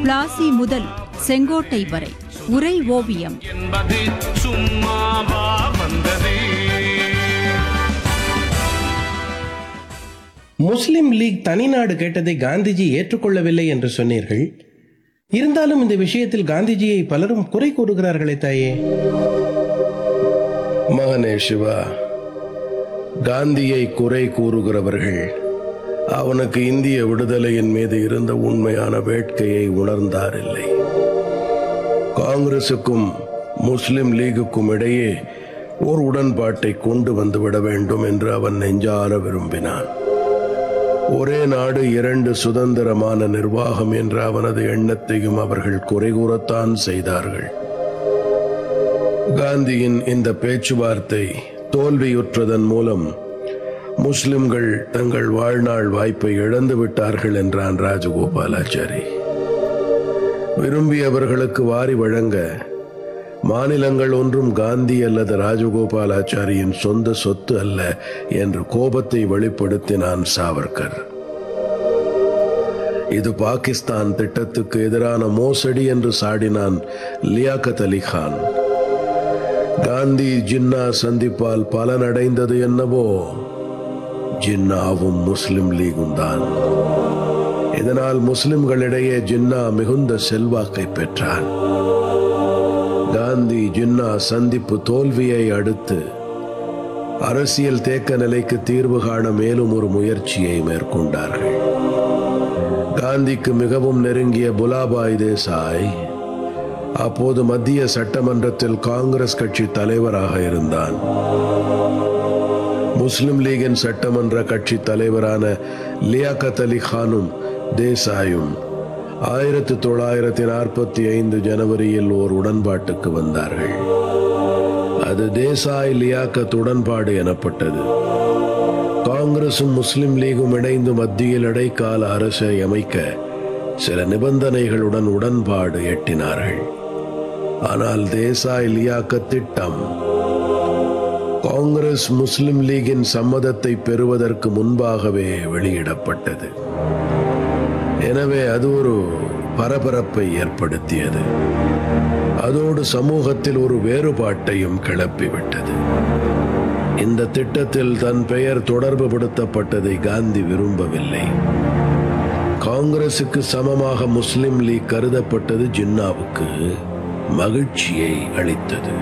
பிளாசி முதல் செங்கோட்டை வரை உரை ஓவியம் என்பது சும்மாவா வந்தது முஸ்லிம் லீக் தனிநாடு கேட்டதை காந்திஜி ஏற்றுக்கொள்ளவில்லை என்று சொன்னீர்கள் இருந்தாலும் இந்த விஷயத்தில் காந்திஜியை பலரும் குறை கூறுகிறார்களே தாயே மகனே சிவா காந்தியை குறை கூறுகிறவர்கள் அவனுக்கு இந்திய விடுதலையின் மீது இருந்த உண்மையான வேட்கையை உணர்ந்தாரில்லை காங்கிரசுக்கும் முஸ்லிம் லீகுக்கும் இடையே ஒரு உடன்பாட்டை கொண்டு வந்துவிட வேண்டும் என்று அவன் நெஞ்சார விரும்பினான் ஒரே நாடு இரண்டு சுதந்திரமான நிர்வாகம் என்ற அவனது எண்ணத்தையும் அவர்கள் குறை கூறத்தான் செய்தார்கள் காந்தியின் இந்த பேச்சுவார்த்தை தோல்வியுற்றதன் மூலம் முஸ்லிம்கள் தங்கள் வாழ்நாள் வாய்ப்பை இழந்து விட்டார்கள் என்றான் ராஜகோபாலாச்சாரி விரும்பியவர்களுக்கு வாரி வழங்க மாநிலங்கள் ஒன்றும் காந்தி அல்லது ராஜகோபாலாச்சாரியின் சொந்த சொத்து அல்ல என்று கோபத்தை வெளிப்படுத்தினான் சாவர்கர் இது பாகிஸ்தான் திட்டத்துக்கு எதிரான மோசடி என்று சாடினான் லியாக்கத் அலி கான் காந்தி ஜின்னா சந்திப்பால் பலனடைந்தது என்னவோ ஜின்னாவும் முஸ்லிம் லீகும் தான் இதனால் முஸ்லிம்களிடையே ஜின்னா மிகுந்த செல்வாக்கை பெற்றான் காந்தி ஜின்னா சந்திப்பு தோல்வியை அடுத்து அரசியல் தேக்க நிலைக்கு தீர்வு காண மேலும் ஒரு முயற்சியை மேற்கொண்டார்கள் காந்திக்கு மிகவும் நெருங்கிய புலாபாய் தேசாய் அப்போது மத்திய சட்டமன்றத்தில் காங்கிரஸ் கட்சி தலைவராக இருந்தான் முஸ்லிம் லீகின் சட்டமன்ற கட்சி தலைவரான லியாக்கத் அலி கானும் தேசாயும் ஆயிரத்தி தொள்ளாயிரத்தி நாற்பத்தி ஐந்து ஜனவரியில் ஓர் உடன்பாட்டுக்கு வந்தார்கள் அது தேசாய் லியாக்கத் உடன்பாடு எனப்பட்டது காங்கிரசும் முஸ்லிம் லீகும் இணைந்து மத்தியில் இடைக்கால அரசை அமைக்க சில நிபந்தனைகளுடன் உடன்பாடு எட்டினார்கள் ஆனால் தேசாய் லியாக்கத் திட்டம் காங்கிரஸ் முஸ்லிம் லீகின் சம்மதத்தை பெறுவதற்கு முன்பாகவே வெளியிடப்பட்டது எனவே அது ஒரு பரபரப்பை ஏற்படுத்தியது அதோடு சமூகத்தில் ஒரு வேறுபாட்டையும் கிளப்பிவிட்டது இந்த திட்டத்தில் தன் பெயர் தொடர்பு படுத்தப்பட்டதை காந்தி விரும்பவில்லை காங்கிரசுக்கு சமமாக முஸ்லிம் லீக் கருதப்பட்டது ஜின்னாவுக்கு மகிழ்ச்சியை அளித்தது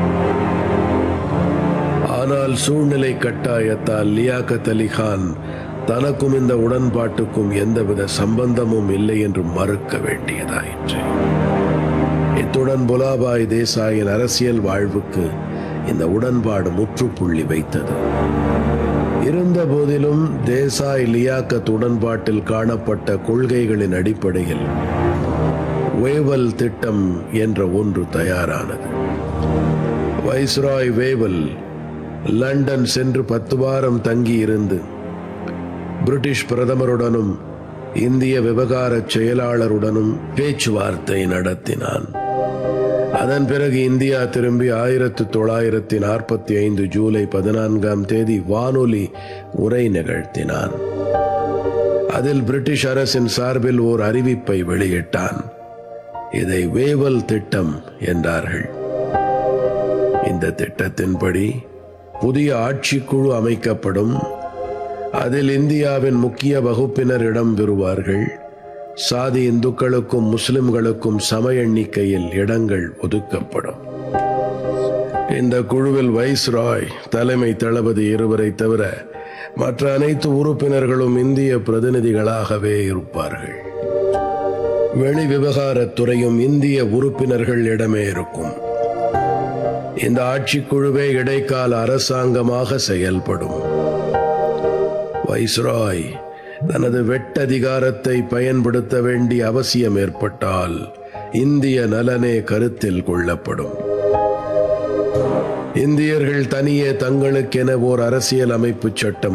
ஆனால் சூழ்நிலை கட்டாயத்தால் லியாக்கத் அலி கான் தனக்கும் இந்த உடன்பாட்டுக்கும் எந்தவித சம்பந்தமும் இல்லை என்று மறுக்க வேண்டியதாயிற்று இத்துடன் புலாபாய் தேசாயின் அரசியல் வாழ்வுக்கு இந்த உடன்பாடு முற்றுப்புள்ளி வைத்தது இருந்த போதிலும் தேசாய் லியாக்கத் உடன்பாட்டில் காணப்பட்ட கொள்கைகளின் அடிப்படையில் வேவல் திட்டம் என்ற ஒன்று தயாரானது வைஸ்ராய் வேவல் லண்டன் சென்று பத்து வாரம் தங்கியிருந்து பிரிட்டிஷ் பிரதமருடனும் இந்திய விவகார செயலாளருடனும் பேச்சுவார்த்தை நடத்தினான் அதன் பிறகு இந்தியா திரும்பி ஆயிரத்து தொள்ளாயிரத்தி நாற்பத்தி ஐந்து ஜூலை பதினான்காம் தேதி வானொலி உரை நிகழ்த்தினான் அதில் பிரிட்டிஷ் அரசின் சார்பில் ஓர் அறிவிப்பை வெளியிட்டான் இதை வேவல் திட்டம் என்றார்கள் இந்த திட்டத்தின்படி புதிய ஆட்சிக்குழு அமைக்கப்படும் அதில் இந்தியாவின் முக்கிய வகுப்பினர் இடம் பெறுவார்கள் சாதி இந்துக்களுக்கும் முஸ்லிம்களுக்கும் சம எண்ணிக்கையில் இடங்கள் ஒதுக்கப்படும் இந்த குழுவில் வைஸ்ராய் தலைமை தளபதி இருவரை தவிர மற்ற அனைத்து உறுப்பினர்களும் இந்திய பிரதிநிதிகளாகவே இருப்பார்கள் வெளி விவகாரத்துறையும் இந்திய உறுப்பினர்களிடமே இருக்கும் இந்த ஆட்சிக்குழுவே இடைக்கால அரசாங்கமாக செயல்படும் வைஸ்ராய் தனது வெட்டதிகாரத்தை பயன்படுத்த வேண்டிய அவசியம் ஏற்பட்டால் இந்திய நலனே கருத்தில் கொள்ளப்படும் இந்தியர்கள் தனியே தங்களுக்கென ஓர் அரசியல் அமைப்பு சட்டம்